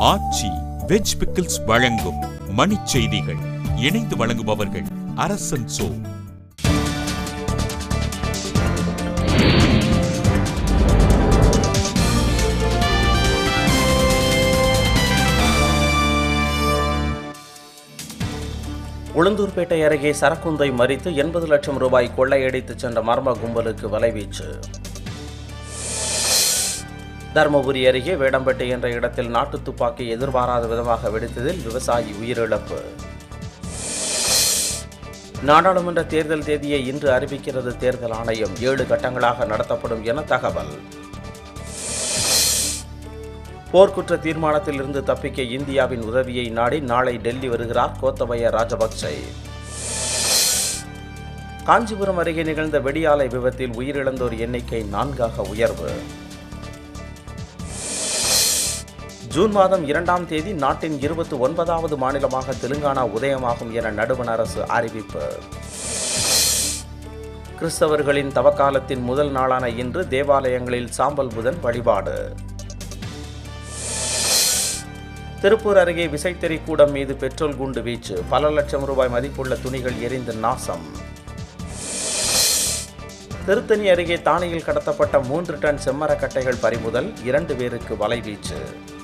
ஆச்சி veg pickles வழங்கும் மணிச் செய்திகள் இணைந்து வழங்குபவர்கள் அரசன் சோ உளுந்தூர்பேட்டை அருகே சரக்குந்தை மறித்து எண்பது லட்சம் ரூபாய் கொள்ளையடித்துச் சென்ற மர்ம கும்பலுக்கு வலைவீச்சு தருமபுரி அருகே வேடம்பேட்டை என்ற இடத்தில் நாட்டு துப்பாக்கி எதிர்பாராத விதமாக வெடித்ததில் விவசாயி உயிரிழப்பு நாடாளுமன்ற தேர்தல் தேதியை இன்று அறிவிக்கிறது தேர்தல் ஆணையம் ஏழு கட்டங்களாக நடத்தப்படும் என தகவல் போர்க்குற்ற தீர்மானத்தில் இருந்து தப்பிக்க இந்தியாவின் உதவியை நாடி நாளை டெல்லி வருகிறார் கோத்தபய ராஜபக்சே காஞ்சிபுரம் அருகே நிகழ்ந்த வெடியாலை விபத்தில் உயிரிழந்தோர் எண்ணிக்கை நான்காக உயர்வு ஜூன் மாதம் இரண்டாம் தேதி நாட்டின் இருபத்தி ஒன்பதாவது மாநிலமாக தெலுங்கானா உதயமாகும் என நடுவண் அரசு அறிவிப்பு கிறிஸ்தவர்களின் தவக்காலத்தின் முதல் நாளான இன்று தேவாலயங்களில் சாம்பல் புதன் வழிபாடு திருப்பூர் அருகே விசைத்தறி கூடம் மீது பெட்ரோல் குண்டு வீச்சு பல லட்சம் ரூபாய் மதிப்புள்ள துணிகள் எரிந்து நாசம் திருத்தணி அருகே தானியில் கடத்தப்பட்ட மூன்று டன் செம்மரக்கட்டைகள் பறிமுதல் இரண்டு பேருக்கு வலைவீச்சு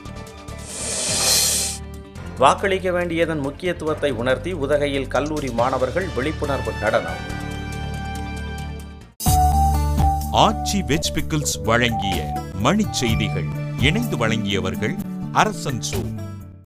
வாக்களிக்க வேண்டியதன் முக்கியத்துவத்தை உணர்த்தி உதகையில் கல்லூரி மாணவர்கள் விழிப்புணர்வு நடனம் ஆச்சி வெஜ் பிக்கிள்ஸ் வழங்கிய மணிச் செய்திகள் இணைந்து வழங்கியவர்கள் அரசன் சோ